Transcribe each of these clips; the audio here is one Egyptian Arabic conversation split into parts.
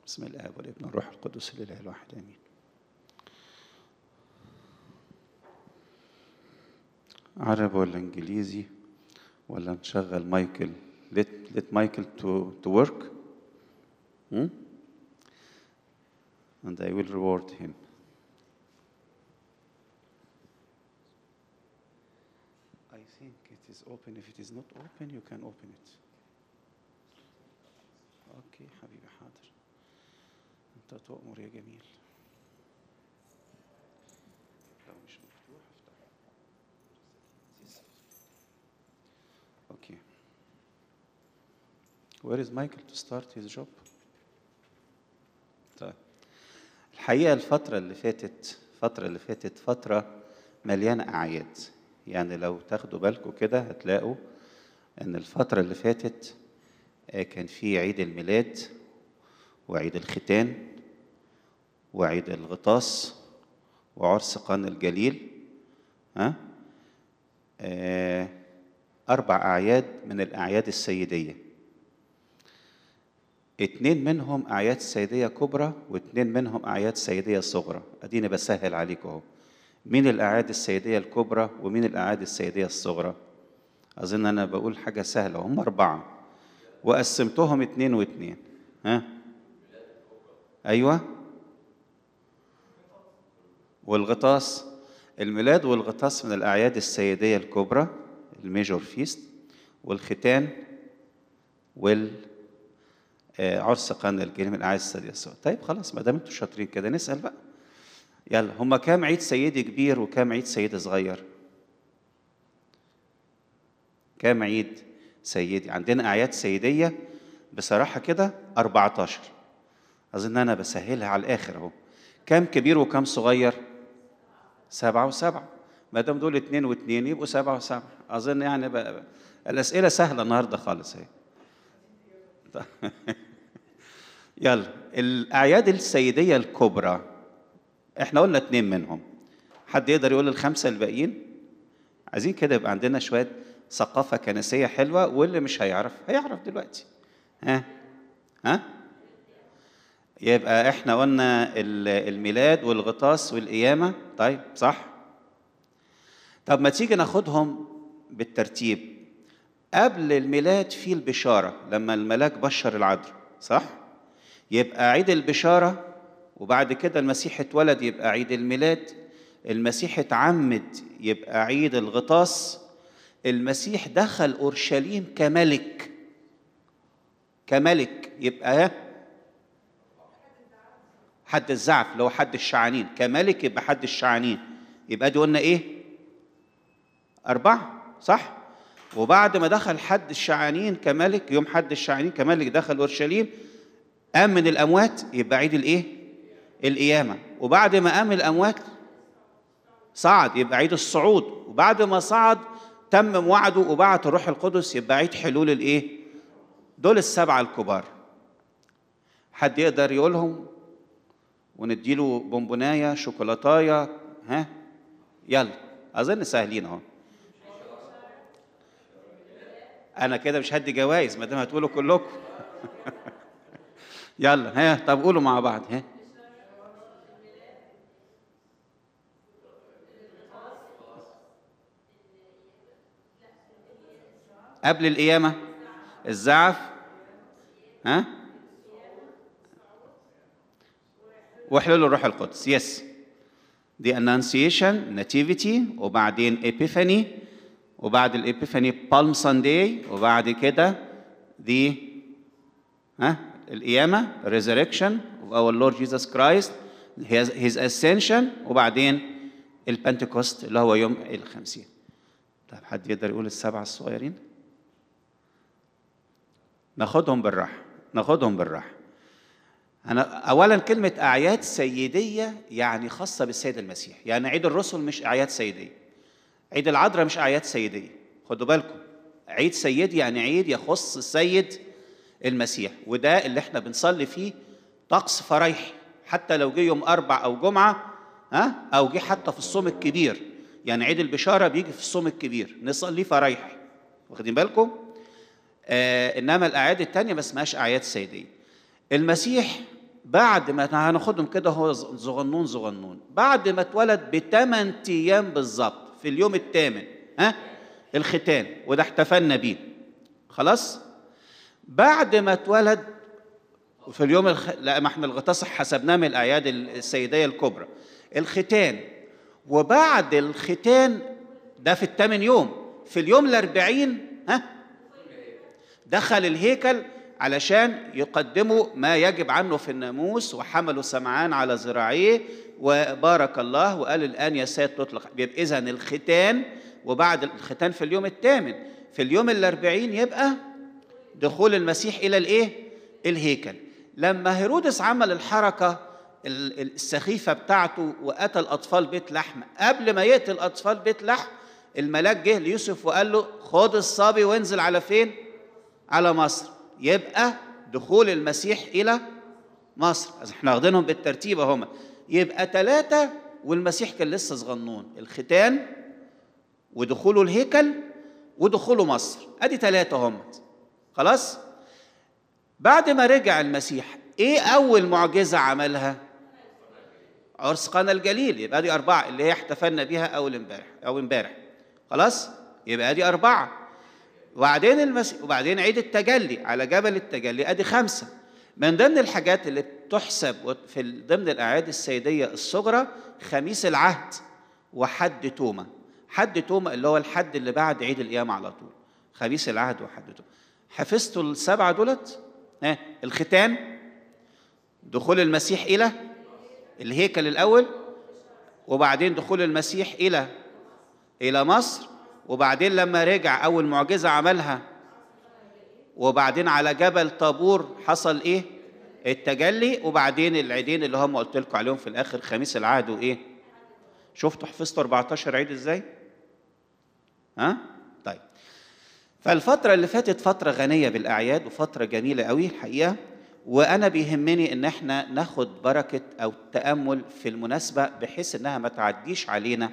بسم الاب والابن والروح القدس الاله الواحد امين عربي ولا انجليزي ولا نشغل مايكل let let Michael to to work hmm? and I will reward him I think it is open if it is not open you can open it اوكي حبيبي حاضر انت تؤمر يا جميل لو مش مفتوح افتحه اوكي Where is Michael to start his job? طيب الحقيقة الفترة اللي فاتت الفترة اللي فاتت فترة مليانة أعياد يعني لو تاخدوا بالكم كده هتلاقوا إن الفترة اللي فاتت آه، كان في عيد الميلاد وعيد الختان وعيد الغطاس وعرس قرن الجليل ها آه، أربع أعياد من الأعياد السيدية اتنين منهم أعياد سيدية كبرى واتنين منهم أعياد سيدية صغرى أديني بسهل عليكم أهو مين الأعياد السيدية الكبرى ومين الأعياد السيدية الصغرى أظن أنا بقول حاجة سهلة هم أربعة وقسمتهم اتنين واتنين ها أيوة والغطاس الميلاد والغطاس من الأعياد السيدية الكبرى الميجور فيست والختان وال آه، عرس قرن الجليل من الأعياد السيدية الصغرى طيب خلاص ما دام انتوا شاطرين كده نسأل بقى يلا هما كام عيد سيدي كبير وكام عيد سيدي صغير كام عيد سيدي عندنا أعياد سيدية بصراحة كده 14 أظن أنا بسهلها على الآخر أهو كام كبير وكام صغير سبعة وسبعة ما دام دول اتنين واتنين يبقوا سبعة وسبعة أظن يعني بقى الأسئلة سهلة النهاردة خالص أهي طيب. يلا الأعياد السيدية الكبرى احنا قلنا اتنين منهم حد يقدر يقول الخمسة الباقيين عايزين كده يبقى عندنا شوية ثقافة كنسية حلوة واللي مش هيعرف هيعرف دلوقتي ها ها يبقى احنا قلنا ال- الميلاد والغطاس والقيامة طيب صح طب ما تيجي ناخدهم بالترتيب قبل الميلاد في البشارة لما الملاك بشر العذراء صح يبقى عيد البشارة وبعد كده المسيح اتولد يبقى عيد الميلاد المسيح اتعمد يبقى عيد الغطاس المسيح دخل اورشليم كملك كملك يبقى ها حد الزعف اللي هو حد الشعانين كملك يبقى حد الشعانين يبقى دي قلنا ايه أربعة صح وبعد ما دخل حد الشعانين كملك يوم حد الشعانين كملك دخل أورشليم قام من الأموات يبقى عيد الإيه؟ القيامة وبعد ما قام من الأموات صعد يبقى عيد الصعود وبعد ما صعد تمم وعده وبعت الروح القدس يبقى عيد حلول الإيه؟ دول السبعة الكبار حد يقدر يقولهم ونديله بونبوناية شوكولاتاية ها يلا أظن سهلين أهو أنا كده مش هدي جوائز ما دام هتقولوا كلكم يلا ها طب قولوا مع بعض ها قبل القيامة الزعف ها وحلول الروح القدس يس دي انانسيشن ناتيفيتي وبعدين ايبيفاني وبعد الايبيفاني بالم سانداي وبعد كده دي ها القيامة resurrection of our Lord Jesus Christ his, his ascension وبعدين البنتكوست اللي هو يوم الخمسين طيب حد يقدر يقول السبعة الصغيرين ناخدهم بالراحة ناخدهم بالراحة أنا أولا كلمة أعياد سيدية يعني خاصة بالسيد المسيح يعني عيد الرسل مش أعياد سيدية عيد العذراء مش أعياد سيدية خدوا بالكم عيد سيدي يعني عيد يخص السيد المسيح وده اللي احنا بنصلي فيه طقس فرايحي حتى لو جه يوم أربع أو جمعة ها أو جه حتى في الصوم الكبير يعني عيد البشارة بيجي في الصوم الكبير نصلي فرايحي واخدين بالكم؟ آه انما الاعياد التانية ما اسمهاش اعياد سيديه المسيح بعد ما هناخدهم كده هو صغنون صغنون بعد ما اتولد بثمان ايام بالظبط في اليوم الثامن ها الختان وده احتفلنا بيه خلاص بعد ما اتولد في اليوم الخ... لا ما احنا الغطاس حسبناه من الاعياد السيديه الكبرى الختان وبعد الختان ده في الثامن يوم في اليوم الأربعين ها دخل الهيكل علشان يقدموا ما يجب عنه في الناموس وحملوا سمعان على ذراعيه وبارك الله وقال الآن يا سيد تطلق يبقى إذا الختان وبعد الختان في اليوم الثامن في اليوم الأربعين يبقى دخول المسيح إلى الإيه؟ الهيكل لما هيرودس عمل الحركة السخيفة بتاعته وقتل أطفال بيت لحم قبل ما يقتل أطفال بيت لحم الملاك جه ليوسف وقال له خد الصبي وانزل على فين؟ على مصر يبقى دخول المسيح إلى مصر احنا واخدينهم بالترتيب هم يبقى ثلاثة والمسيح كان لسه صغنون الختان ودخوله الهيكل ودخوله مصر ادي ثلاثة هم خلاص بعد ما رجع المسيح ايه اول معجزة عملها عرس قنا الجليل يبقى دي أربعة اللي هي احتفلنا بيها أول امبارح أو امبارح خلاص يبقى دي أربعة وبعدين المسيح وبعدين عيد التجلي على جبل التجلي ادي خمسه من ضمن الحاجات اللي بتحسب في ضمن الاعياد السيديه الصغرى خميس العهد وحد توما حد توما اللي هو الحد اللي بعد عيد القيامه على طول خميس العهد وحد توما حفظتوا السبعه دولت ها الختان دخول المسيح الى الهيكل الاول وبعدين دخول المسيح الى الى مصر وبعدين لما رجع اول معجزه عملها وبعدين على جبل طابور حصل ايه التجلي وبعدين العيدين اللي هم قلت لكم عليهم في الاخر خميس العهد وايه شفتوا حفظتوا 14 عيد ازاي ها طيب فالفتره اللي فاتت فتره غنيه بالاعياد وفتره جميله قوي الحقيقه وانا بيهمني ان احنا ناخد بركه او التامل في المناسبه بحيث انها ما تعديش علينا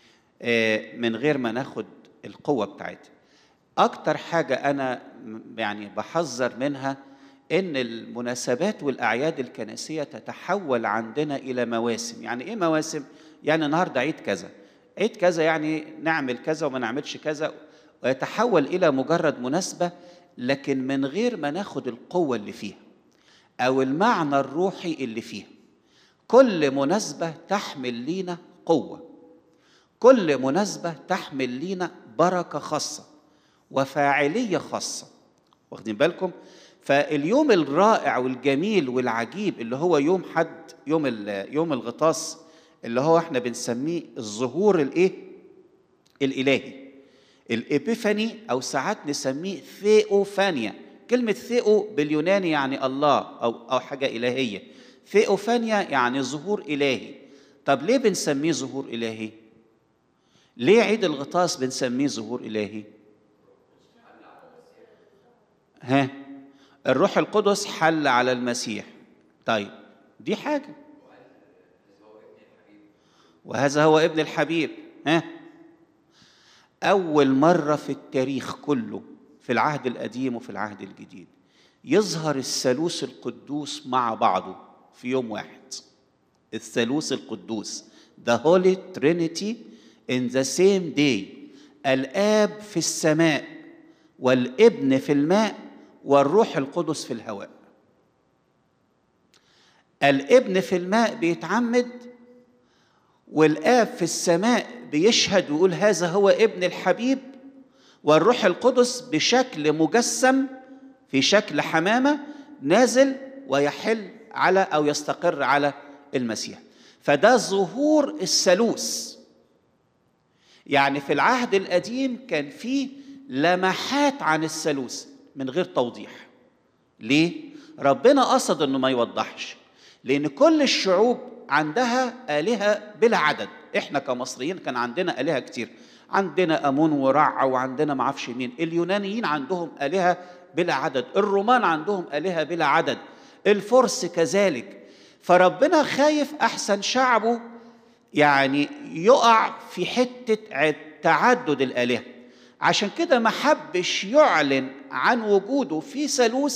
من غير ما ناخد القوة بتاعتها أكتر حاجة أنا يعني بحذر منها إن المناسبات والأعياد الكنسية تتحول عندنا إلى مواسم يعني إيه مواسم؟ يعني النهاردة عيد كذا عيد كذا يعني نعمل كذا وما نعملش كذا ويتحول إلى مجرد مناسبة لكن من غير ما ناخد القوة اللي فيها أو المعنى الروحي اللي فيها كل مناسبة تحمل لينا قوة كل مناسبة تحمل لينا بركة خاصة وفاعلية خاصة واخدين بالكم فاليوم الرائع والجميل والعجيب اللي هو يوم حد يوم يوم الغطاس اللي هو احنا بنسميه الظهور الايه الالهي الابيفاني او ساعات نسميه ثيوفانيا كلمه ثيو باليوناني يعني الله او او حاجه الهيه ثيوفانيا يعني ظهور الهي طب ليه بنسميه ظهور الهي ليه عيد الغطاس بنسميه ظهور إلهي؟ ها الروح القدس حل على المسيح طيب دي حاجة وهذا هو ابن الحبيب ها أول مرة في التاريخ كله في العهد القديم وفي العهد الجديد يظهر الثالوث القدوس مع بعضه في يوم واحد الثالوث القدوس The Holy Trinity in the same day الآب في السماء والابن في الماء والروح القدس في الهواء الابن في الماء بيتعمد والآب في السماء بيشهد ويقول هذا هو ابن الحبيب والروح القدس بشكل مجسم في شكل حمامة نازل ويحل على أو يستقر على المسيح فده ظهور الثالوث يعني في العهد القديم كان فيه لمحات عن الثالوث من غير توضيح ليه ربنا قصد انه ما يوضحش لان كل الشعوب عندها الهه بلا عدد احنا كمصريين كان عندنا الهه كتير عندنا امون ورع وعندنا ما اعرفش مين اليونانيين عندهم الهه بلا عدد الرومان عندهم الهه بلا عدد الفرس كذلك فربنا خايف احسن شعبه يعني يقع في حته تعدد الالهه عشان كده ما حبش يعلن عن وجوده في ثالوث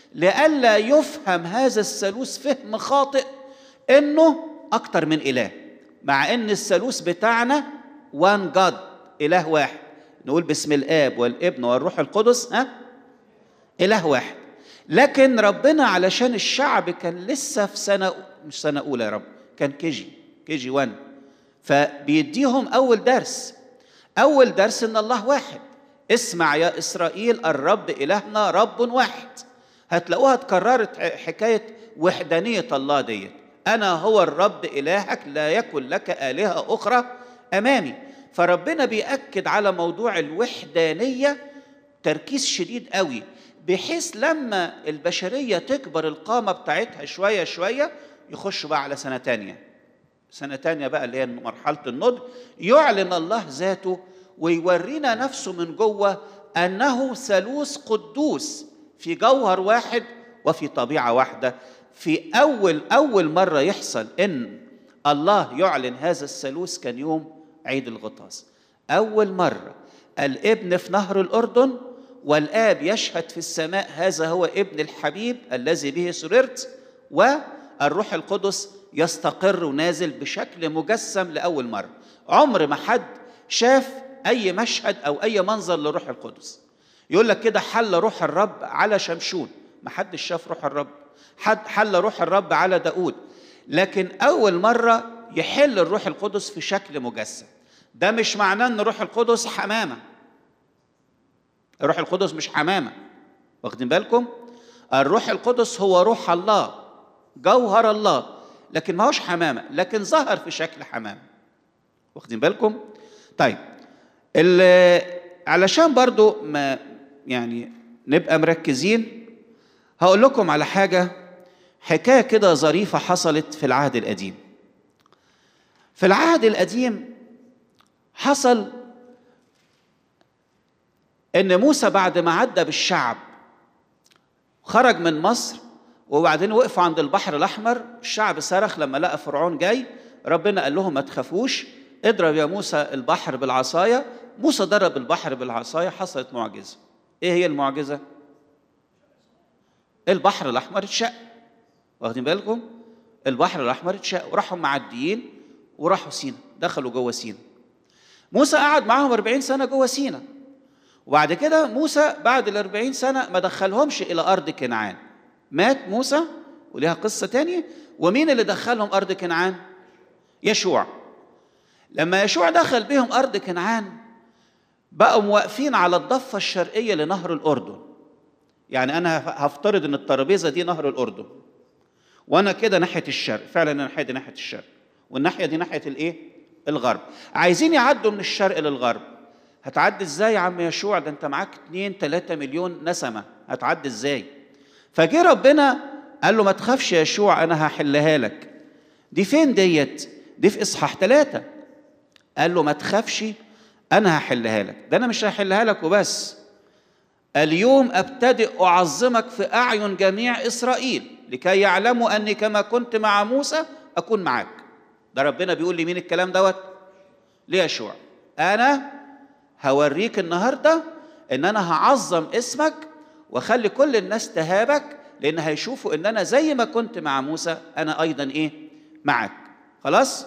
لئلا يفهم هذا الثالوث فهم خاطئ انه اكتر من اله مع ان الثالوث بتاعنا وان جاد اله واحد نقول باسم الاب والابن والروح القدس ها اله واحد لكن ربنا علشان الشعب كان لسه في سنه مش سنه اولى يا رب كان كيجي كيجي 1 فبيديهم اول درس اول درس ان الله واحد اسمع يا اسرائيل الرب الهنا رب واحد هتلاقوها اتكررت حكايه وحدانيه الله ديت انا هو الرب الهك لا يكن لك الهه اخرى امامي فربنا بيأكد على موضوع الوحدانيه تركيز شديد قوي بحيث لما البشريه تكبر القامه بتاعتها شويه شويه يخشوا بقى على سنه تانيه سنه تانيه بقى اللي هي مرحله النضج يعلن الله ذاته ويورينا نفسه من جوه انه ثالوث قدوس في جوهر واحد وفي طبيعه واحده في اول اول مره يحصل ان الله يعلن هذا الثالوث كان يوم عيد الغطاس اول مره الابن في نهر الاردن والاب يشهد في السماء هذا هو ابن الحبيب الذي به سررت والروح القدس يستقر ونازل بشكل مجسم لاول مره عمر ما حد شاف اي مشهد او اي منظر لروح القدس يقول لك كده حل روح الرب على شمشون ما حدش شاف روح الرب حد حل روح الرب على داود لكن اول مره يحل الروح القدس في شكل مجسم ده مش معناه ان الروح القدس حمامه الروح القدس مش حمامه واخدين بالكم الروح القدس هو روح الله جوهر الله لكن ما هوش حمامه لكن ظهر في شكل حمامه واخدين بالكم طيب علشان برضو ما يعني نبقى مركزين هقول لكم على حاجة حكاية كده ظريفة حصلت في العهد القديم في العهد القديم حصل ان موسى بعد ما عدى بالشعب خرج من مصر وبعدين وقفوا عند البحر الاحمر الشعب صرخ لما لقى فرعون جاي ربنا قال لهم ما تخافوش اضرب يا موسى البحر بالعصايه موسى ضرب البحر بالعصايه حصلت معجزه ايه هي المعجزه البحر الاحمر اتشق واخدين بالكم البحر الاحمر اتشق وراحوا معديين وراحوا سينا دخلوا جوه سينا موسى قعد معاهم 40 سنه جوه سينا وبعد كده موسى بعد ال 40 سنه ما دخلهمش الى ارض كنعان مات موسى وليها قصه تانية ومين اللي دخلهم ارض كنعان يشوع لما يشوع دخل بهم ارض كنعان بقوا واقفين على الضفه الشرقيه لنهر الاردن يعني انا هفترض ان الترابيزه دي نهر الاردن وانا كده ناحيه الشرق فعلا انا ناحيه دي ناحيه الشرق والناحيه دي ناحيه الايه الغرب عايزين يعدوا من الشرق للغرب هتعدي ازاي يا عم يشوع ده انت معاك 2 3 مليون نسمه هتعدي ازاي فجه ربنا قال له ما تخافش يا يشوع انا هحلها لك دي فين ديت دي في اصحاح ثلاثة قال له ما تخافش انا هحلها لك ده انا مش هحلها لك وبس اليوم ابتدئ اعظمك في اعين جميع اسرائيل لكي يعلموا اني كما كنت مع موسى اكون معاك ده ربنا بيقول لي مين الكلام دوت ليشوع انا هوريك النهارده ان انا هعظم اسمك واخلي كل الناس تهابك لان هيشوفوا ان انا زي ما كنت مع موسى انا ايضا ايه معك خلاص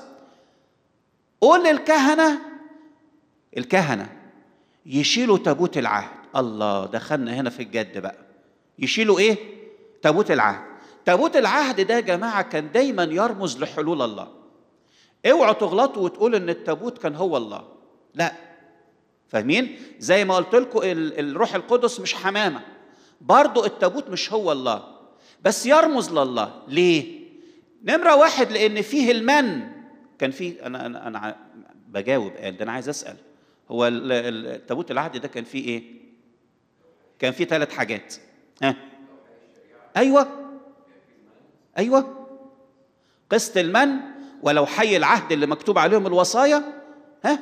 قول للكهنه الكهنه يشيلوا تابوت العهد الله دخلنا هنا في الجد بقى يشيلوا ايه تابوت العهد تابوت العهد ده يا جماعه كان دايما يرمز لحلول الله اوعوا تغلطوا وتقولوا ان التابوت كان هو الله لا فاهمين زي ما قلت لكم الروح القدس مش حمامه برضو التابوت مش هو الله بس يرمز لله ليه نمره واحد لان فيه المن كان فيه انا انا انا بجاوب قال ده انا عايز اسال هو التابوت العهد ده كان فيه ايه كان فيه ثلاث حاجات ها ايوه ايوه قسط المن ولو حي العهد اللي مكتوب عليهم الوصايا ها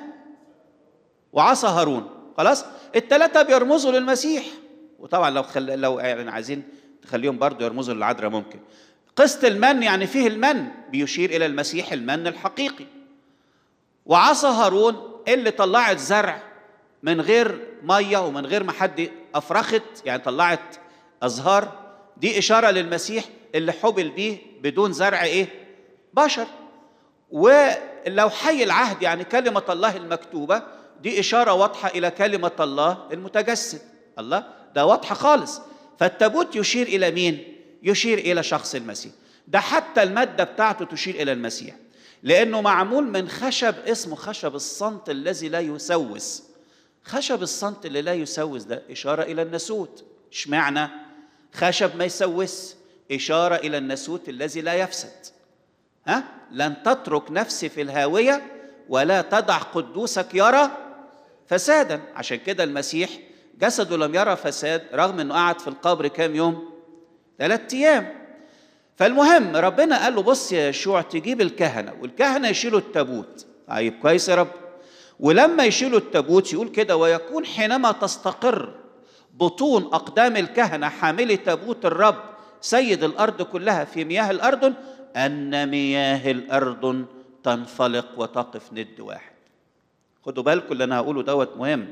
وعصا هارون خلاص الثلاثه بيرمزوا للمسيح وطبعا لو خل... لو يعني عايزين تخليهم برضه يرمزوا للعذراء ممكن قسط المن يعني فيه المن بيشير الى المسيح المن الحقيقي وعصا هارون اللي طلعت زرع من غير ميه ومن غير ما حد افرخت يعني طلعت ازهار دي اشاره للمسيح اللي حبل بيه بدون زرع ايه بشر ولو حي العهد يعني كلمه الله المكتوبه دي اشاره واضحه الى كلمه الله المتجسد الله ده واضحه خالص فالتابوت يشير الى مين يشير الى شخص المسيح ده حتى الماده بتاعته تشير الى المسيح لانه معمول من خشب اسمه خشب الصمت الذي لا يسوس خشب الصمت اللي لا يسوس ده اشاره الى الناسوت اشمعنى خشب ما يسوس اشاره الى الناسوت الذي لا يفسد ها لن تترك نفسي في الهاويه ولا تدع قدوسك يرى فسادا عشان كده المسيح جسده لم يرى فساد رغم انه قعد في القبر كام يوم ثلاث ايام فالمهم ربنا قال له بص يا يشوع تجيب الكهنه والكهنه يشيلوا التابوت طيب كويس يا رب ولما يشيلوا التابوت يقول كده ويكون حينما تستقر بطون اقدام الكهنه حاملي تابوت الرب سيد الارض كلها في مياه الاردن ان مياه الاردن تنفلق وتقف ند واحد خدوا بالكم اللي انا هقوله دوت مهم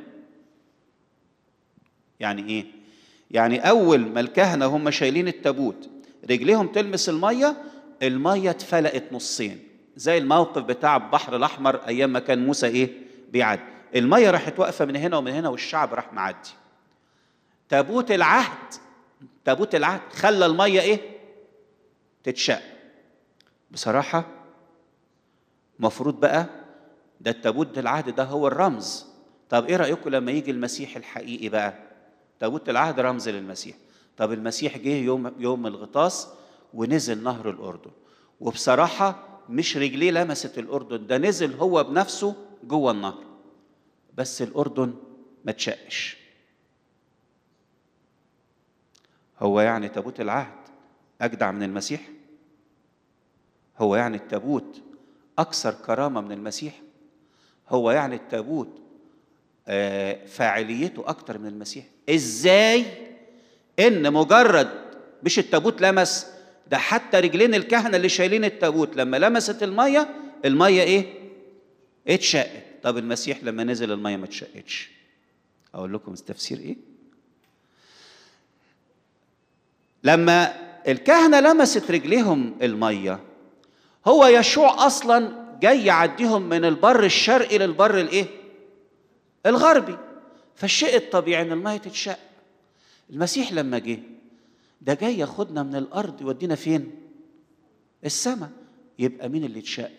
يعني ايه يعني اول ما الكهنه هم شايلين التابوت رجليهم تلمس الميه الميه اتفلقت نصين زي الموقف بتاع البحر الاحمر ايام ما كان موسى ايه بيعدي الميه راحت واقفه من هنا ومن هنا والشعب راح معدي تابوت العهد تابوت العهد خلى الميه ايه تتشق بصراحه مفروض بقى ده التابوت العهد ده هو الرمز طب ايه رايكم لما يجي المسيح الحقيقي بقى تابوت العهد رمز للمسيح طب المسيح جه يوم يوم الغطاس ونزل نهر الاردن وبصراحه مش رجليه لمست الاردن ده نزل هو بنفسه جوه النهر بس الاردن ما تشقش هو يعني تابوت العهد اجدع من المسيح هو يعني التابوت اكثر كرامه من المسيح هو يعني التابوت فاعليته اكتر من المسيح ازاي ان مجرد مش التابوت لمس ده حتى رجلين الكهنه اللي شايلين التابوت لما لمست الميه الميه ايه اتشقت طب المسيح لما نزل الميه ما اتشقتش اقول لكم التفسير ايه لما الكهنه لمست رجليهم الميه هو يشوع اصلا جاي يعديهم من البر الشرقي للبر الايه الغربي فالشيء الطبيعي ان الميه تتشق المسيح لما جه ده جاي ياخدنا من الارض يودينا فين السماء يبقى مين اللي اتشق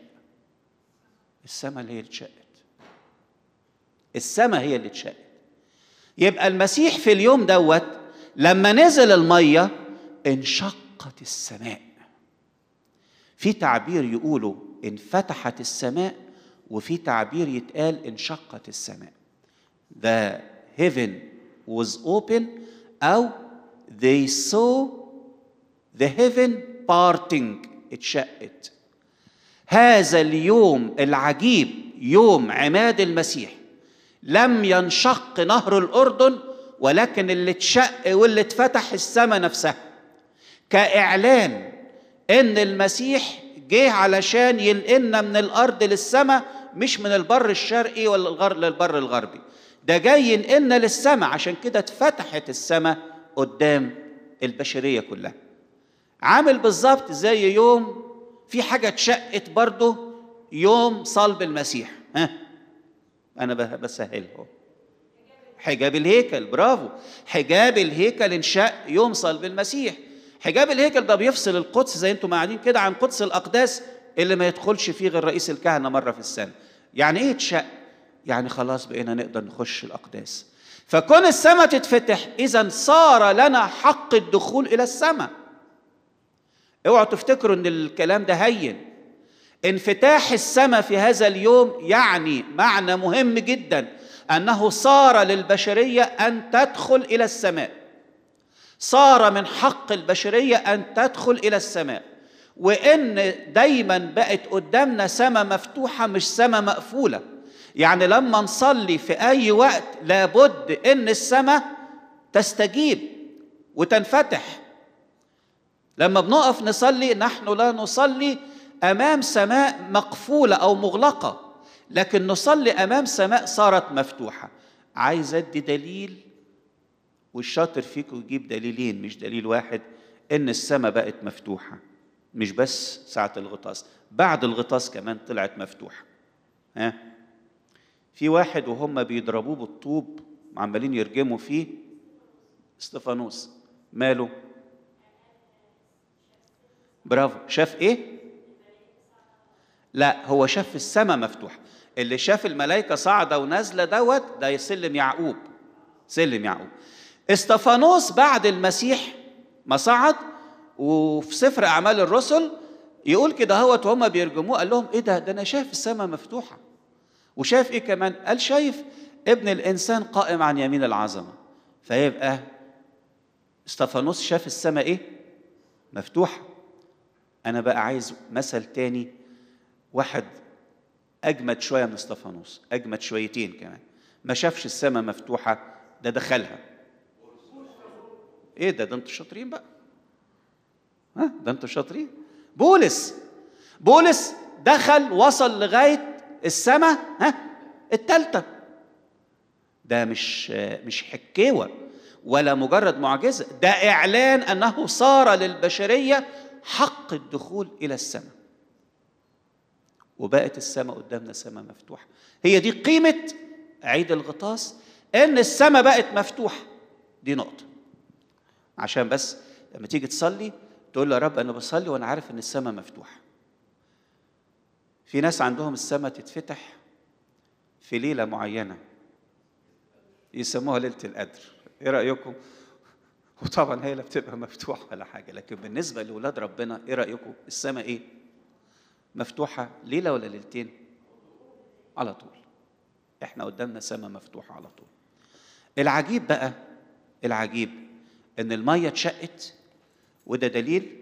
السماء اللي هي اللي اتشقت السماء هي اللي اتشقت يبقى المسيح في اليوم دوت لما نزل الميه انشقت السماء في تعبير يقولوا انفتحت السماء وفي تعبير يتقال انشقت السماء the heaven was open أو they saw the heaven parting اتشقت هذا اليوم العجيب يوم عماد المسيح لم ينشق نهر الأردن ولكن اللي اتشق واللي اتفتح السماء نفسها كإعلان إن المسيح جه علشان ينقلنا من الأرض للسماء مش من البر الشرقي ولا الغر للبر الغربي ده جاي ينقلنا للسماء عشان كده اتفتحت السماء قدام البشرية كلها عامل بالظبط زي يوم في حاجة اتشقت برضه يوم صلب المسيح ها أنا بسهلها حجاب الهيكل برافو حجاب الهيكل انشق يوم صلب المسيح حجاب الهيكل ده بيفصل القدس زي انتم قاعدين كده عن قدس الأقداس اللي ما يدخلش فيه غير رئيس الكهنة مرة في السنة يعني ايه اتشق يعني خلاص بقينا نقدر نخش الأقداس فكون السماء تتفتح إذا صار لنا حق الدخول إلى السماء اوعوا تفتكروا ان الكلام ده هين انفتاح السماء في هذا اليوم يعني معنى مهم جدا انه صار للبشريه ان تدخل الى السماء صار من حق البشريه ان تدخل الى السماء وان دايما بقت قدامنا سماء مفتوحه مش سماء مقفوله يعني لما نصلي في اي وقت لابد ان السماء تستجيب وتنفتح لما بنقف نصلي نحن لا نصلي امام سماء مقفوله او مغلقه لكن نصلي امام سماء صارت مفتوحه عايز ادي دليل والشاطر فيكم يجيب دليلين مش دليل واحد ان السماء بقت مفتوحه مش بس ساعه الغطاس بعد الغطاس كمان طلعت مفتوحه ها في واحد وهم بيضربوه بالطوب عمالين يرجموا فيه استفانوس ماله برافو شاف ايه لا هو شاف السماء مفتوحه اللي شاف الملائكه صاعده ونازله دوت ده سلم يعقوب سلم يعقوب استفانوس بعد المسيح ما صعد وفي سفر اعمال الرسل يقول كده هوت وهم بيرجموه قال لهم ايه ده ده انا شايف السماء مفتوحه وشايف ايه كمان قال شايف ابن الانسان قائم عن يمين العظمه فيبقى استفانوس شاف السماء ايه مفتوحه انا بقى عايز مثل تاني واحد اجمد شويه من استفانوس اجمد شويتين كمان ما شافش السماء مفتوحه ده دخلها ايه ده ده انتوا شاطرين بقى ها ده انتوا شاطرين بولس بولس دخل وصل لغايه السماء ها التالتة ده مش مش حكاوه ولا مجرد معجزه ده اعلان انه صار للبشريه حق الدخول الى السماء وبقت السماء قدامنا سماء مفتوحه هي دي قيمه عيد الغطاس ان السماء بقت مفتوحه دي نقطه عشان بس لما تيجي تصلي تقول له يا رب انا بصلي وانا عارف ان السماء مفتوحه في ناس عندهم السماء تتفتح في ليله معينه يسموها ليله القدر ايه رايكم وطبعا هي لا بتبقى مفتوحه ولا حاجه لكن بالنسبه لاولاد ربنا ايه رايكم السماء ايه مفتوحه ليله ولا ليلتين على طول احنا قدامنا سماء مفتوحه على طول العجيب بقى العجيب ان الميه اتشقت وده دليل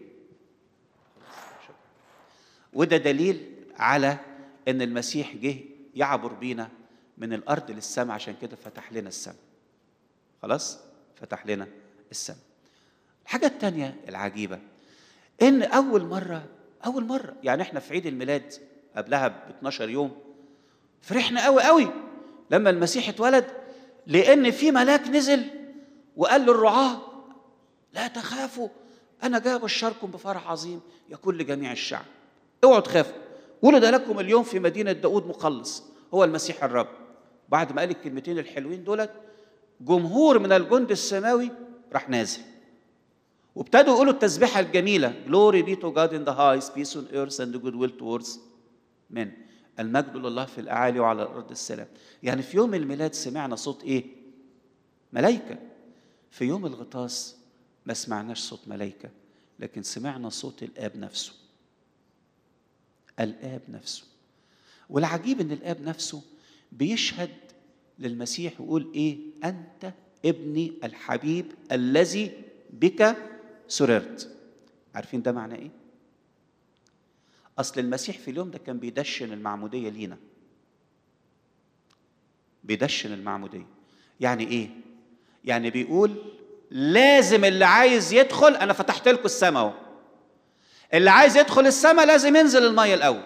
وده دليل على ان المسيح جه يعبر بينا من الارض للسماء عشان كده فتح لنا السماء خلاص فتح لنا السماء الحاجة التانية العجيبة إن أول مرة أول مرة يعني إحنا في عيد الميلاد قبلها ب 12 يوم فرحنا قوي قوي لما المسيح اتولد لأن في ملاك نزل وقال للرعاة لا تخافوا أنا جاي أبشركم بفرح عظيم يكون لجميع الشعب اوعوا تخافوا ولد لكم اليوم في مدينة داود مخلص هو المسيح الرب بعد ما قال الكلمتين الحلوين دولت جمهور من الجند السماوي راح نازل وابتدوا يقولوا التسبيحة الجميلة Glory be to God in the highest peace on earth and goodwill towards men المجد لله في الأعالي وعلى الأرض السلام يعني في يوم الميلاد سمعنا صوت إيه؟ ملايكة في يوم الغطاس ما سمعناش صوت ملايكة لكن سمعنا صوت الآب نفسه الآب نفسه والعجيب إن الآب نفسه بيشهد للمسيح ويقول إيه أنت ابني الحبيب الذي بك سررت عارفين ده معناه ايه اصل المسيح في اليوم ده كان بيدشن المعموديه لينا بيدشن المعموديه يعني ايه يعني بيقول لازم اللي عايز يدخل انا فتحت لكم السماء اهو اللي عايز يدخل السماء لازم ينزل الميه الاول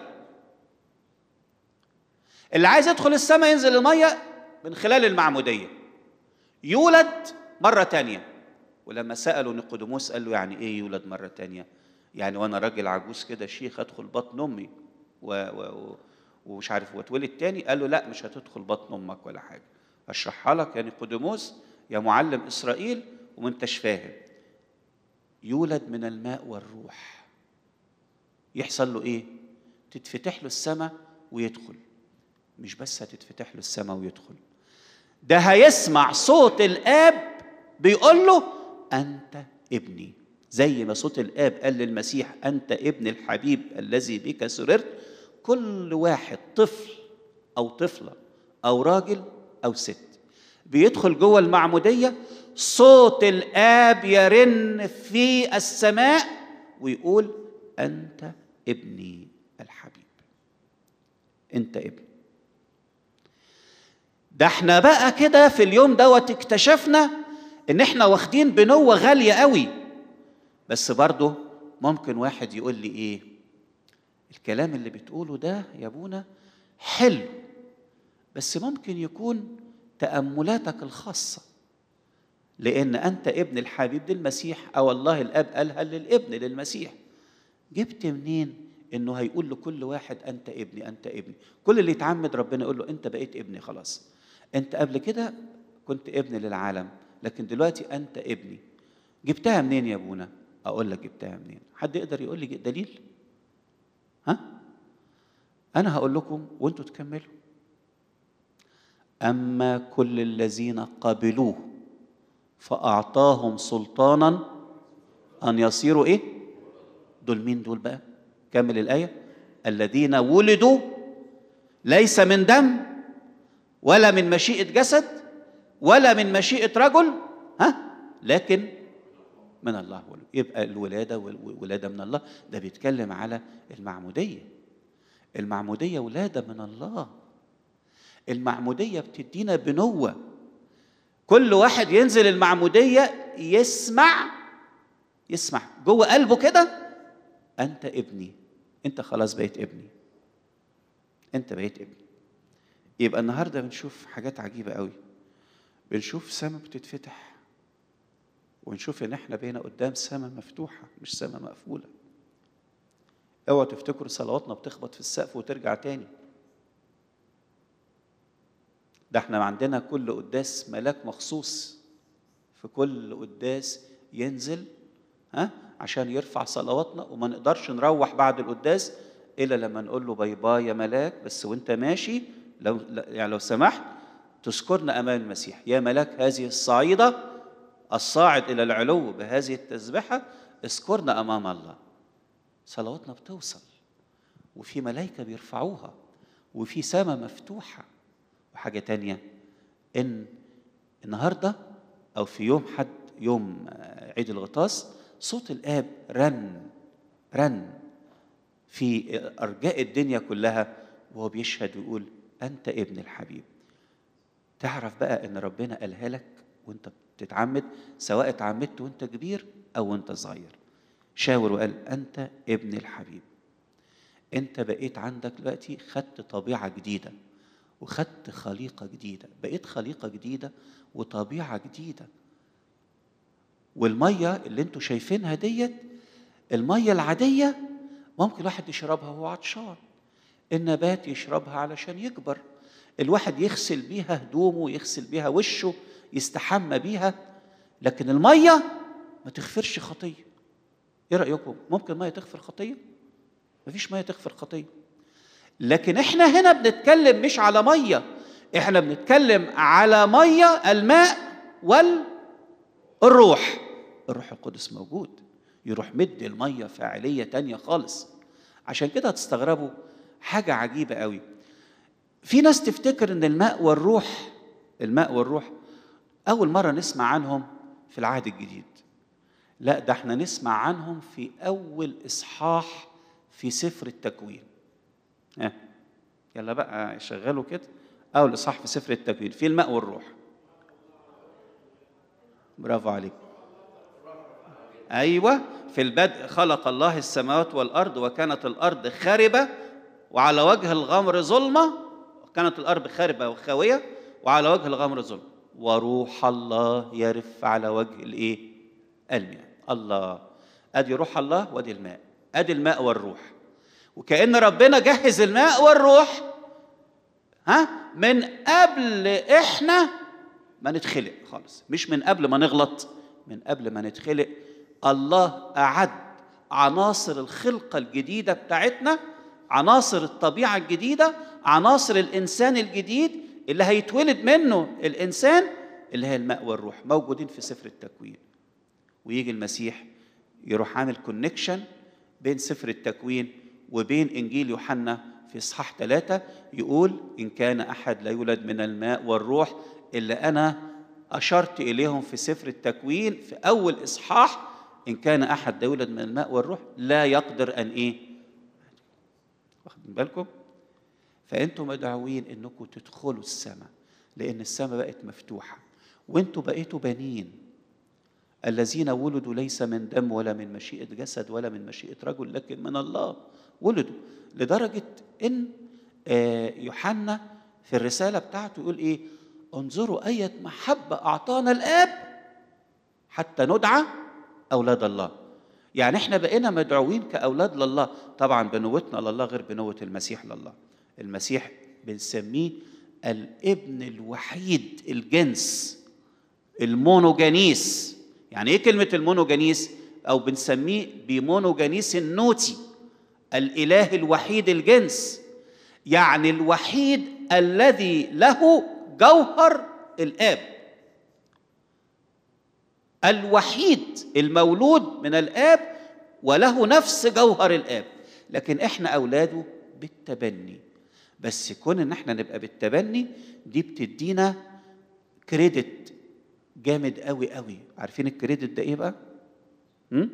اللي عايز يدخل السماء ينزل الميه من خلال المعموديه يولد مره تانيه ولما سألوا نيقوديموس قال له يعني ايه يولد مرة تانية؟ يعني وانا راجل عجوز كده شيخ ادخل بطن امي و... و... ومش عارف واتولد تاني قال له لا مش هتدخل بطن امك ولا حاجة اشرحها لك يا نيقوديموس يا معلم اسرائيل وما انتش فاهم يولد من الماء والروح يحصل له ايه؟ تتفتح له السماء ويدخل مش بس هتتفتح له السماء ويدخل ده هيسمع صوت الاب بيقول له أنت ابني زي ما صوت الآب قال للمسيح أنت ابن الحبيب الذي بك سررت كل واحد طفل أو طفلة أو راجل أو ست بيدخل جوه المعمودية صوت الآب يرن في السماء ويقول أنت ابني الحبيب أنت ابني ده احنا بقى كده في اليوم دوت اكتشفنا ان احنا واخدين بنوة غالية قوي بس برضه ممكن واحد يقول لي ايه الكلام اللي بتقوله ده يا ابونا حلو بس ممكن يكون تأملاتك الخاصة لان انت ابن الحبيب دي المسيح او الله الاب قالها للابن للمسيح جبت منين انه هيقول لكل واحد انت ابني انت ابني كل اللي يتعمد ربنا يقول له انت بقيت ابني خلاص انت قبل كده كنت ابن للعالم لكن دلوقتي انت ابني جبتها منين يا ابونا اقول لك جبتها منين حد يقدر يقول لي دليل ها انا هقول لكم وانتوا تكملوا اما كل الذين قبلوه فاعطاهم سلطانا ان يصيروا ايه دول مين دول بقى كمل الايه الذين ولدوا ليس من دم ولا من مشيئه جسد ولا من مشيئه رجل ها لكن من الله ولد يبقى الولاده والولاده من الله ده بيتكلم على المعموديه المعموديه ولاده من الله المعموديه بتدينا بنوه كل واحد ينزل المعموديه يسمع يسمع جوه قلبه كده انت ابني انت خلاص بقيت ابني انت بقيت ابني يبقى النهارده بنشوف حاجات عجيبه قوي بنشوف سما بتتفتح ونشوف ان احنا بقينا قدام سما مفتوحه مش سما مقفوله اوعوا تفتكروا صلواتنا بتخبط في السقف وترجع تاني ده احنا عندنا كل قداس ملاك مخصوص في كل قداس ينزل ها عشان يرفع صلواتنا وما نقدرش نروح بعد القداس الا لما نقول له باي باي يا ملاك بس وانت ماشي لو يعني لو سمحت تذكرنا امام المسيح يا ملاك هذه الصعيده الصاعد الى العلو بهذه التسبحه اذكرنا امام الله صلواتنا بتوصل وفي ملائكه بيرفعوها وفي سماء مفتوحه وحاجه تانية ان النهارده او في يوم حد يوم عيد الغطاس صوت الاب رن رن في ارجاء الدنيا كلها وهو بيشهد ويقول انت ابن الحبيب تعرف بقى ان ربنا قالها لك وانت بتتعمد سواء اتعمدت وانت كبير او وانت صغير شاور وقال انت ابن الحبيب انت بقيت عندك دلوقتي خدت طبيعه جديده وخدت خليقه جديده بقيت خليقه جديده وطبيعه جديده والميه اللي انتوا شايفينها ديت الميه العاديه ممكن الواحد يشربها وهو عطشان النبات يشربها علشان يكبر الواحد يغسل بيها هدومه يغسل بيها وشه يستحمى بيها لكن الميه ما تغفرش خطيه ايه رايكم ممكن ميه تغفر خطيه مفيش ميه تغفر خطيه لكن احنا هنا بنتكلم مش على ميه احنا بنتكلم على ميه الماء والروح الروح القدس موجود يروح مد الميه فاعليه تانية خالص عشان كده هتستغربوا حاجه عجيبه قوي في ناس تفتكر ان الماء والروح الماء والروح اول مره نسمع عنهم في العهد الجديد لا ده احنا نسمع عنهم في اول اصحاح في سفر التكوين ها يلا بقى شغلوا كده اول اصحاح في سفر التكوين في الماء والروح برافو عليك ايوه في البدء خلق الله السماوات والارض وكانت الارض خاربه وعلى وجه الغمر ظلمه كانت الارض خاربه وخاويه وعلى وجه الغمر ظلمه وروح الله يرف على وجه الايه المياه الله ادي روح الله وادي الماء ادي الماء والروح وكأن ربنا جهز الماء والروح ها من قبل احنا ما نتخلق خالص مش من قبل ما نغلط من قبل ما نتخلق الله أعد عناصر الخلقة الجديدة بتاعتنا عناصر الطبيعة الجديدة عناصر الإنسان الجديد اللي هيتولد منه الإنسان اللي هي الماء والروح موجودين في سفر التكوين ويجي المسيح يروح عامل كونكشن بين سفر التكوين وبين انجيل يوحنا في اصحاح ثلاثة يقول ان كان احد لا يولد من الماء والروح اللي انا اشرت اليهم في سفر التكوين في اول اصحاح ان كان احد لا يولد من الماء والروح لا يقدر ان ايه واخدين بالكم فانتم مدعوين انكم تدخلوا السماء لان السماء بقت مفتوحه وانتم بقيتوا بنين الذين ولدوا ليس من دم ولا من مشيئة جسد ولا من مشيئة رجل لكن من الله ولدوا لدرجة إن يوحنا في الرسالة بتاعته يقول إيه انظروا أية محبة أعطانا الآب حتى ندعى اولاد الله يعني احنا بقينا مدعوين كاولاد لله طبعا بنوتنا لله غير بنوه المسيح لله المسيح بنسميه الابن الوحيد الجنس المونوجانيس يعني ايه كلمه المونوجانيس او بنسميه بمونوجانيس النوتي الاله الوحيد الجنس يعني الوحيد الذي له جوهر الاب الوحيد المولود من الاب وله نفس جوهر الاب لكن احنا اولاده بالتبني بس كون ان احنا نبقى بالتبني دي بتدينا كريدت جامد قوي قوي عارفين الكريدت ده ايه بقى هم؟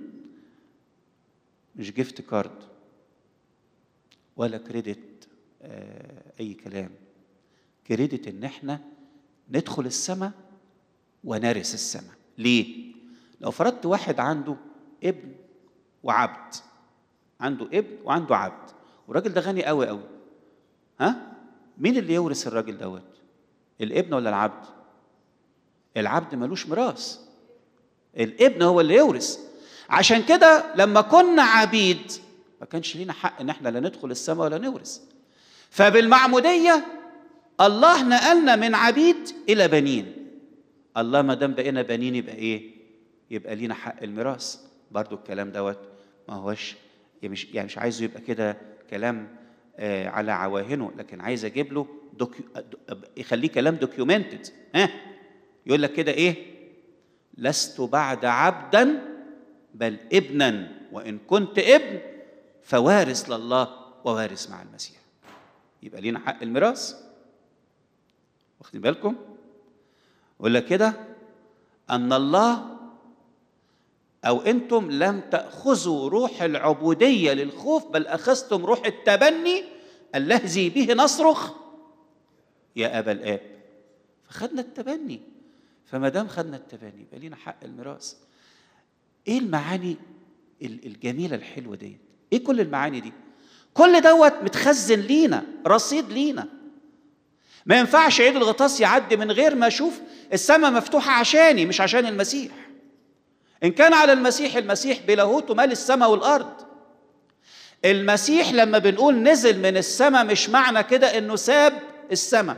مش جيفت كارد ولا كريدت آه اي كلام كريدت ان احنا ندخل السماء ونرث السماء ليه لو فرضت واحد عنده ابن وعبد عنده ابن وعنده عبد والراجل ده غني قوي قوي ها مين اللي يورث الراجل دوت الابن ولا العبد العبد ملوش ميراث الابن هو اللي يورث عشان كده لما كنا عبيد ما كانش لينا حق ان احنا لا ندخل السماء ولا نورث فبالمعموديه الله نقلنا من عبيد الى بنين الله ما دام بقينا بنين يبقى ايه يبقى لينا حق الميراث برضو الكلام دوت ما هوش مش يعني مش عايزه يبقى كده كلام آه على عواهنه لكن عايز اجيب له دوكيو يخليه كلام دوكيومنتد ها يقول لك كده ايه لست بعد عبدا بل ابنا وان كنت ابن فوارث لله ووارث مع المسيح يبقى لينا حق الميراث واخدين بالكم يقول لك كده ان الله او انتم لم تاخذوا روح العبوديه للخوف بل اخذتم روح التبني الذي به نصرخ يا ابا الاب فخدنا التبني فما دام خدنا التبني يبقى لينا حق الميراث ايه المعاني الجميله الحلوه ديت ايه كل المعاني دي كل دوت متخزن لينا رصيد لينا ما ينفعش عيد الغطاس يعدي من غير ما اشوف السماء مفتوحه عشاني مش عشان المسيح ان كان على المسيح المسيح بلاهوته مال السماء والارض المسيح لما بنقول نزل من السماء مش معنى كده انه ساب السماء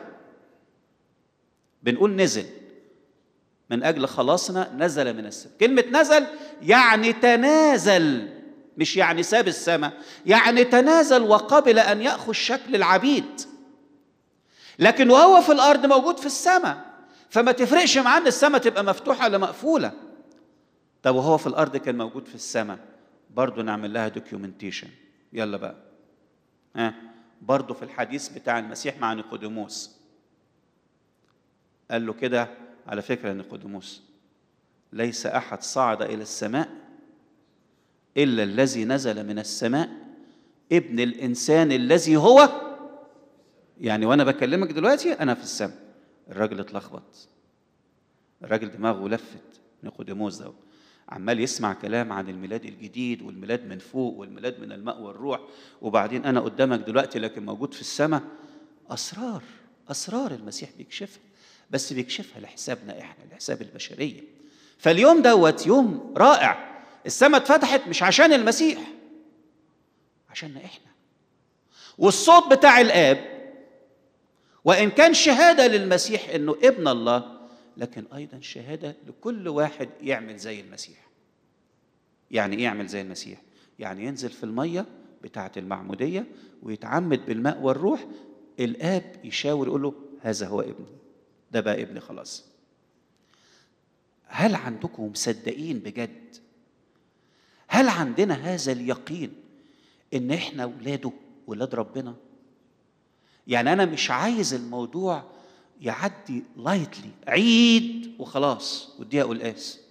بنقول نزل من اجل خلاصنا نزل من السماء كلمه نزل يعني تنازل مش يعني ساب السماء يعني تنازل وقبل ان ياخذ شكل العبيد لكن وهو في الارض موجود في السماء فما تفرقش معاه ان السماء تبقى مفتوحه ولا مقفوله طب وهو في الارض كان موجود في السماء برضه نعمل لها دوكيومنتيشن يلا بقى ها آه. برضه في الحديث بتاع المسيح مع نيقوديموس قال له كده على فكره نيقوديموس ليس احد صعد الى السماء الا الذي نزل من السماء ابن الانسان الذي هو يعني وانا بكلمك دلوقتي انا في السماء الراجل اتلخبط الراجل دماغه لفت نيقوديموس ده عمال يسمع كلام عن الميلاد الجديد والميلاد من فوق والميلاد من الماء والروح وبعدين انا قدامك دلوقتي لكن موجود في السماء اسرار اسرار المسيح بيكشفها بس بيكشفها لحسابنا احنا لحساب البشريه فاليوم دوت يوم رائع السماء اتفتحت مش عشان المسيح عشاننا احنا والصوت بتاع الاب وان كان شهاده للمسيح انه ابن الله لكن ايضا شهاده لكل واحد يعمل زي المسيح يعني ايه يعمل زي المسيح يعني ينزل في الميه بتاعه المعموديه ويتعمد بالماء والروح الاب يشاور يقول له هذا هو ابني ده بقى ابني خلاص هل عندكم مصدقين بجد هل عندنا هذا اليقين ان احنا اولاده ولاد ربنا يعني انا مش عايز الموضوع يعدي لايتلي عيد وخلاص واديها قلقاس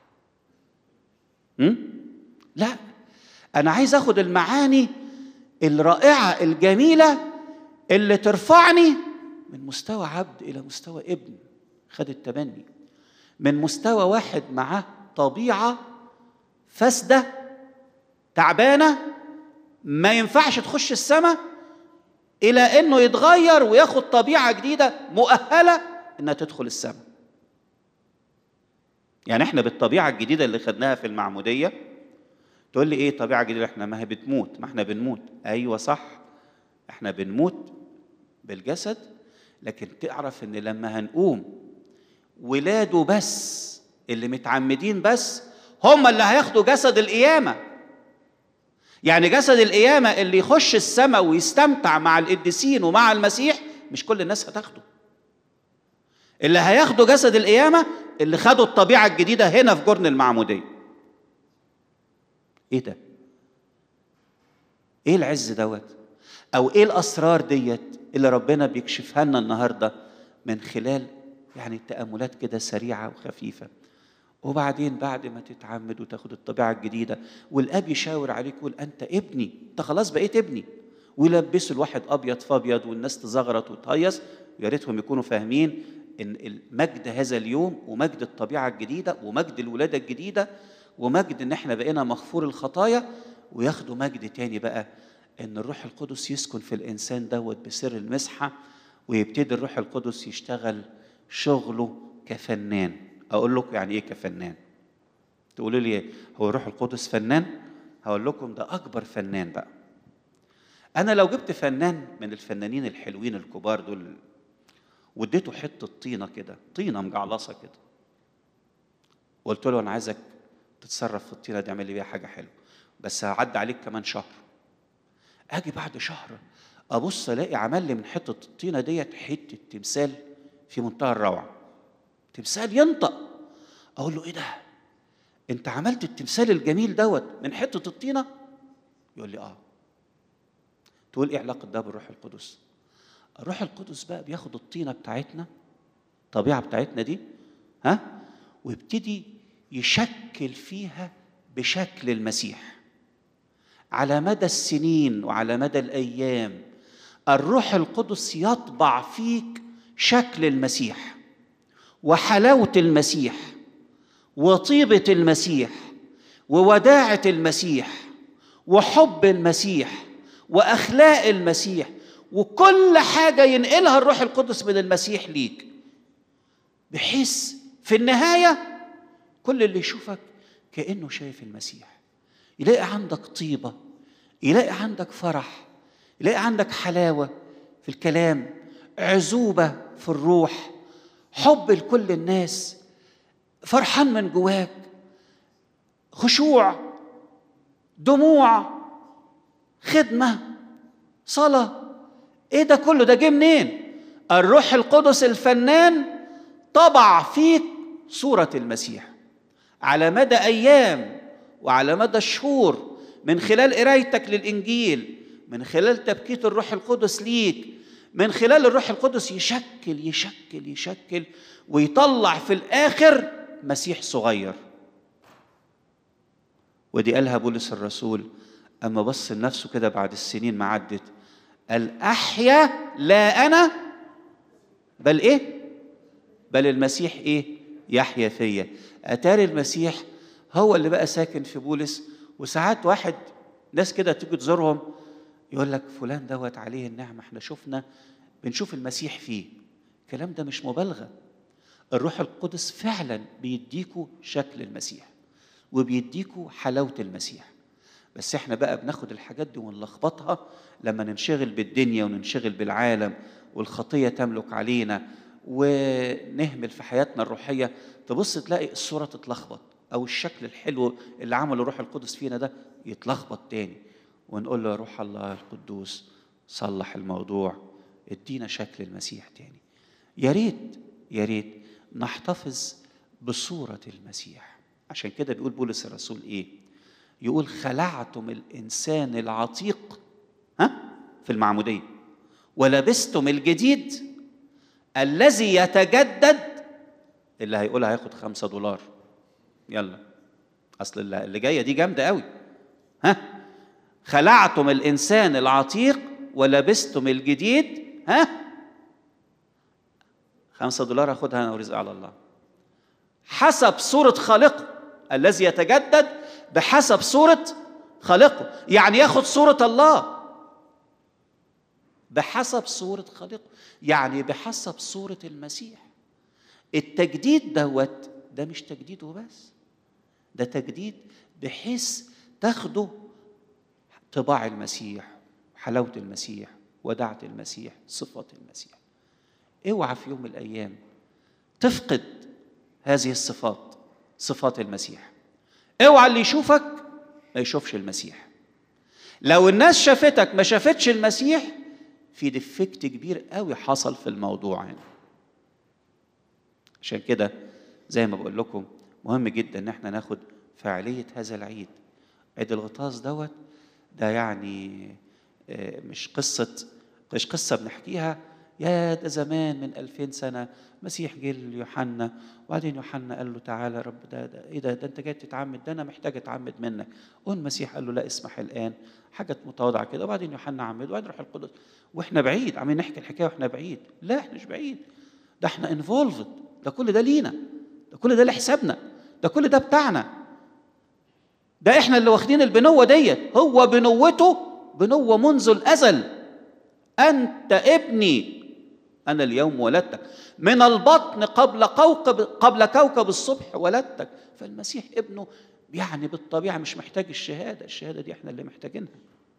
لا انا عايز اخد المعاني الرائعه الجميله اللي ترفعني من مستوى عبد الى مستوى ابن خد التبني من مستوى واحد معاه طبيعه فاسده تعبانه ما ينفعش تخش السماء الى انه يتغير وياخد طبيعه جديده مؤهله انها تدخل السماء يعني احنا بالطبيعه الجديده اللي خدناها في المعموديه تقول لي ايه طبيعه جديده احنا ما هي بتموت ما احنا بنموت ايوه صح احنا بنموت بالجسد لكن تعرف ان لما هنقوم ولاده بس اللي متعمدين بس هم اللي هياخدوا جسد القيامه يعني جسد القيامه اللي يخش السماء ويستمتع مع القديسين ومع المسيح مش كل الناس هتاخده اللي هياخدوا جسد القيامه اللي خدوا الطبيعه الجديده هنا في جرن المعموديه ايه ده ايه العز دوت او ايه الاسرار ديت اللي ربنا بيكشفها لنا النهارده من خلال يعني تاملات كده سريعه وخفيفه وبعدين بعد ما تتعمد وتاخد الطبيعه الجديده والاب يشاور عليك يقول انت ابني انت خلاص بقيت ابني ويلبسوا الواحد ابيض في ابيض والناس تزغرط وتهيص يا ريتهم يكونوا فاهمين ان مجد هذا اليوم ومجد الطبيعه الجديده ومجد الولاده الجديده ومجد ان احنا بقينا مغفور الخطايا وياخدوا مجد تاني بقى ان الروح القدس يسكن في الانسان دوت بسر المسحه ويبتدي الروح القدس يشتغل شغله كفنان اقول لكم يعني ايه كفنان تقولوا لي هو الروح القدس فنان هقول لكم ده اكبر فنان بقى انا لو جبت فنان من الفنانين الحلوين الكبار دول واديته حته طينه كده طينه مجعلصه كده وقلت له انا عايزك تتصرف في الطينه دي اعمل لي بيها حاجه حلوه بس هعدي عليك كمان شهر اجي بعد شهر ابص الاقي عمل لي من حته الطينه ديت حته تمثال في منتهى الروعه تمثال ينطق اقول له ايه ده انت عملت التمثال الجميل دوت من حته الطينه يقول لي اه تقول ايه علاقه ده بالروح القدس الروح القدس بقى بياخد الطينه بتاعتنا الطبيعه بتاعتنا دي ها ويبتدي يشكل فيها بشكل المسيح على مدى السنين وعلى مدى الايام الروح القدس يطبع فيك شكل المسيح وحلاوه المسيح وطيبه المسيح ووداعه المسيح وحب المسيح واخلاق المسيح وكل حاجه ينقلها الروح القدس من المسيح ليك بحيث في النهايه كل اللي يشوفك كانه شايف المسيح يلاقي عندك طيبه يلاقي عندك فرح يلاقي عندك حلاوه في الكلام عزوبه في الروح حب لكل الناس فرحان من جواك خشوع دموع خدمه صلاه ايه ده كله ده جه منين الروح القدس الفنان طبع فيك صوره المسيح على مدى ايام وعلى مدى شهور من خلال قرايتك للانجيل من خلال تبكيت الروح القدس ليك من خلال الروح القدس يشكل يشكل يشكل ويطلع في الاخر مسيح صغير ودي قالها بولس الرسول اما بص لنفسه كده بعد السنين ما عدت قال احيا لا انا بل ايه بل المسيح ايه يحيا فيا اتاري المسيح هو اللي بقى ساكن في بولس وساعات واحد ناس كده تيجي تزورهم يقول لك فلان دوت عليه النعمه احنا شفنا بنشوف المسيح فيه الكلام ده مش مبالغه الروح القدس فعلا بيديكوا شكل المسيح وبيديكوا حلاوه المسيح بس احنا بقى بناخد الحاجات دي ونلخبطها لما ننشغل بالدنيا وننشغل بالعالم والخطيه تملك علينا ونهمل في حياتنا الروحيه تبص تلاقي الصوره تتلخبط او الشكل الحلو اللي عمله الروح القدس فينا ده يتلخبط تاني ونقول له يا روح الله القدوس صلح الموضوع ادينا شكل المسيح تاني يا ريت يا ريت نحتفظ بصورة المسيح عشان كده بيقول بولس الرسول ايه يقول خلعتم الانسان العتيق ها في المعمودية ولبستم الجديد الذي يتجدد اللي هيقولها هياخد خمسة دولار يلا اصل اللي جايه دي جامده قوي ها خلعتم الانسان العتيق ولبستم الجديد ها خمسة دولار أخدها أنا ورزق على الله حسب صورة خالقه الذي يتجدد بحسب صورة خالقه يعني ياخد صورة الله بحسب صورة خالقه يعني بحسب صورة المسيح التجديد دوت ده مش تجديد وبس ده تجديد بحيث تاخدوا طباع المسيح حلاوة المسيح ودعة المسيح صفة المسيح اوعى في يوم من الأيام تفقد هذه الصفات صفات المسيح اوعى اللي يشوفك ما يشوفش المسيح لو الناس شافتك ما شافتش المسيح في ديفكت كبير قوي حصل في الموضوع هنا عشان كده زي ما بقول لكم مهم جدا ان احنا ناخد فعاليه هذا العيد عيد الغطاس دوت ده يعني مش قصه مش قصه بنحكيها يا ده زمان من ألفين سنة مسيح جه ليوحنا وبعدين يوحنا قال له تعالى يا رب ده, ده ايه ده ده انت جاي تتعمد ده انا محتاج اتعمد منك والمسيح قال له لا اسمح الان حاجه متواضعه كده وبعدين يوحنا عمد وبعدين روح القدس واحنا بعيد عمالين نحكي الحكايه واحنا بعيد لا احنا مش بعيد ده احنا انفولفد ده كل ده لينا ده كل ده لحسابنا ده كل ده بتاعنا ده احنا اللي واخدين البنوه ديت هو بنوته بنوه منذ الازل انت ابني انا اليوم ولدتك من البطن قبل كوكب قبل كوكب الصبح ولدتك فالمسيح ابنه يعني بالطبيعه مش محتاج الشهاده الشهاده دي احنا اللي محتاجينها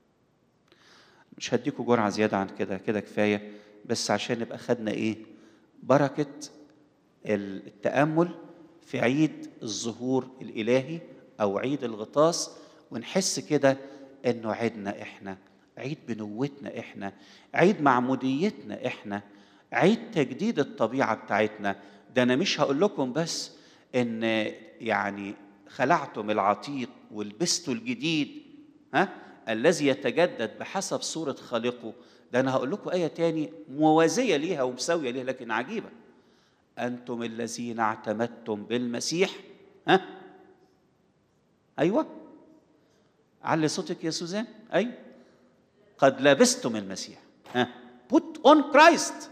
مش هديكوا جرعه زياده عن كده كده كفايه بس عشان نبقى خدنا ايه بركه التامل في عيد الظهور الالهي او عيد الغطاس ونحس كده انه عيدنا احنا عيد بنوتنا احنا عيد معموديتنا احنا عيد تجديد الطبيعه بتاعتنا ده انا مش هقول لكم بس ان يعني خلعتم العتيق ولبستوا الجديد ها الذي يتجدد بحسب صوره خالقه ده انا هقول لكم ايه تاني موازيه ليها ومساويه ليها لكن عجيبه انتم الذين اعتمدتم بالمسيح ها ايوه علي صوتك يا سوزان ايوه قد لبستم المسيح ها put on Christ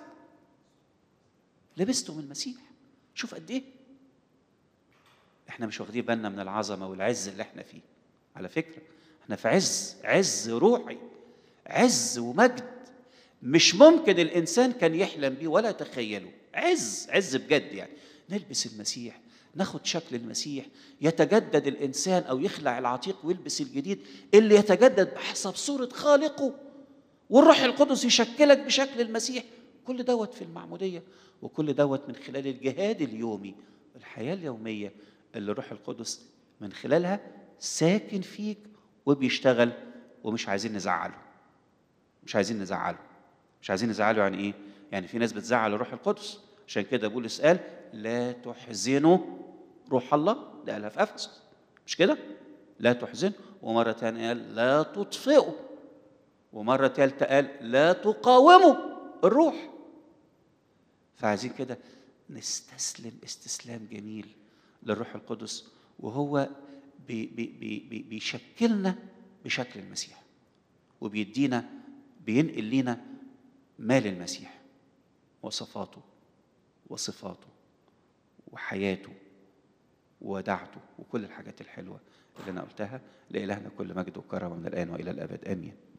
لبستم المسيح شوف قد ايه احنا مش واخدين بالنا من العظمه والعز اللي احنا فيه على فكره احنا في عز عز روحي عز ومجد مش ممكن الانسان كان يحلم بيه ولا يتخيله عز عز بجد يعني نلبس المسيح ناخد شكل المسيح يتجدد الانسان او يخلع العتيق ويلبس الجديد اللي يتجدد بحسب صوره خالقه والروح القدس يشكلك بشكل المسيح كل دوت في المعموديه وكل دوت من خلال الجهاد اليومي الحياه اليوميه اللي الروح القدس من خلالها ساكن فيك وبيشتغل ومش عايزين نزعله مش عايزين نزعله مش عايزين نزعله يعني ايه يعني في ناس بتزعل الروح القدس عشان كده بولس قال لا تحزنوا روح الله ده قالها في افسس مش كده لا تحزن ومره ثانيه قال لا تطفئوا ومره ثالثه قال لا تقاوموا الروح فعايزين كده نستسلم استسلام جميل للروح القدس وهو بي بي بي بيشكلنا بشكل المسيح وبيدينا بينقل لينا مال المسيح وصفاته وصفاته وحياته وودعته وكل الحاجات الحلوه اللي انا قلتها لالهنا كل مجد وكرم من الان والى الابد امين